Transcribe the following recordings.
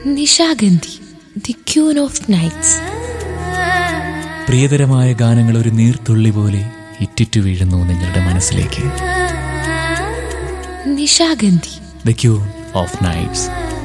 Nishagandhi the queen of nights പ്രിയതരമായ ഗാനങ്ങൾ ഒരു നീർത്തുള്ളി പോലെ ഇറ്റിറ്റു വീഴുന്നു നിങ്ങളുടെ മനസ്സിലേക്ക് നിശാഗന്ധി ദ ക്യൂൺ ഓഫ് നൈറ്റ്സ്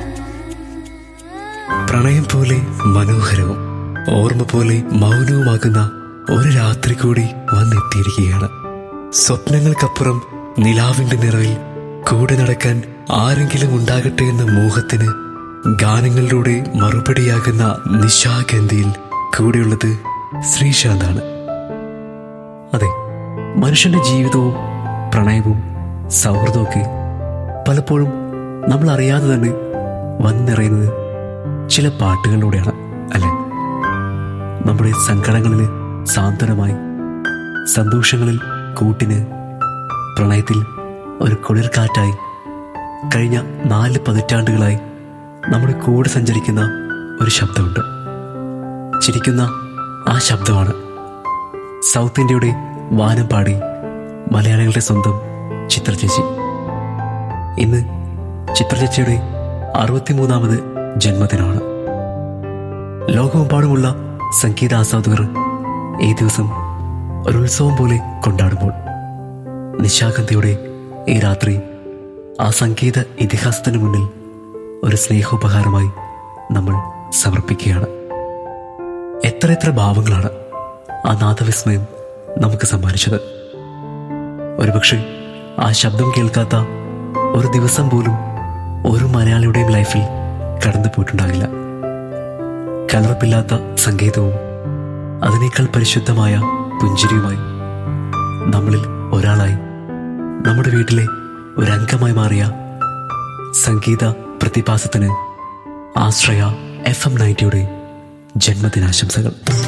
പ്രണയം പോലെ മനോഹരവും ഓർമ്മ പോലെ മൗനവുമാകുന്ന ഒരു രാത്രി കൂടി വന്നെത്തിയിരിക്കുകയാണ് സ്വപ്നങ്ങൾക്കപ്പുറം നിലാവിന്റെ നിറവിൽ കൂടെ നടക്കാൻ ആരെങ്കിലും ഉണ്ടാകട്ടെ എന്ന മോഹത്തിന് ഗാനങ്ങളിലൂടെ മറുപടിയാകുന്ന നിശാഗന്ധിയിൽ കൂടെയുള്ളത് ശ്രീശാന്താണ് അതെ മനുഷ്യന്റെ ജീവിതവും പ്രണയവും സൗഹൃദമൊക്കെ പലപ്പോഴും നമ്മൾ അറിയാതെ തന്നെ വന്നിറയുന്നത് ചില പാട്ടുകളിലൂടെയാണ് അല്ലെ നമ്മുടെ സങ്കടങ്ങളിൽ സാന്ത്വനമായി സന്തോഷങ്ങളിൽ കൂട്ടിന് പ്രണയത്തിൽ ഒരു കുളിർക്കാറ്റായി കഴിഞ്ഞ നാല് പതിറ്റാണ്ടുകളായി നമ്മുടെ കൂടെ സഞ്ചരിക്കുന്ന ഒരു ശബ്ദമുണ്ട് ചിരിക്കുന്ന ആ ശബ്ദമാണ് സൗത്ത് ഇന്ത്യയുടെ വാനം പാടി മലയാളികളുടെ സ്വന്തം ചിത്രചേച്ചി ഇന്ന് ചിത്രചേച്ചിയുടെ അറുപത്തിമൂന്നാമത് ജന്മദിനമാണ് ലോകമെമ്പാടുമുള്ള സംഗീത ആസ്വാദകർ ഈ ദിവസം ഒരു ഉത്സവം പോലെ കൊണ്ടാടുമ്പോൾ നിശാഗന്ധിയുടെ ഈ രാത്രി ആ സംഗീത ഇതിഹാസത്തിന് മുന്നിൽ ഒരു സ്നേഹോപഹാരമായി നമ്മൾ സമർപ്പിക്കുകയാണ് എത്ര എത്ര ഭാവങ്ങളാണ് ആ നാദവിസ്മയം നമുക്ക് സമ്മാനിച്ചത് ഒരുപക്ഷെ ആ ശബ്ദം കേൾക്കാത്ത ഒരു ദിവസം പോലും ഒരു മലയാളിയുടെയും ലൈഫിൽ കടന്നു പോയിട്ടുണ്ടാകില്ല കലർപ്പില്ലാത്ത സംഗീതവും അതിനേക്കാൾ പരിശുദ്ധമായ പുഞ്ചിരിയുമായി നമ്മളിൽ ഒരാളായി നമ്മുടെ വീട്ടിലെ ഒരംഗമായി മാറിയ സംഗീത പ്രതിഭാസത്തിന് ആശ്രയ എഫ് എം നയൻറ്റിയുടെ ജന്മദിനാശംസകൾ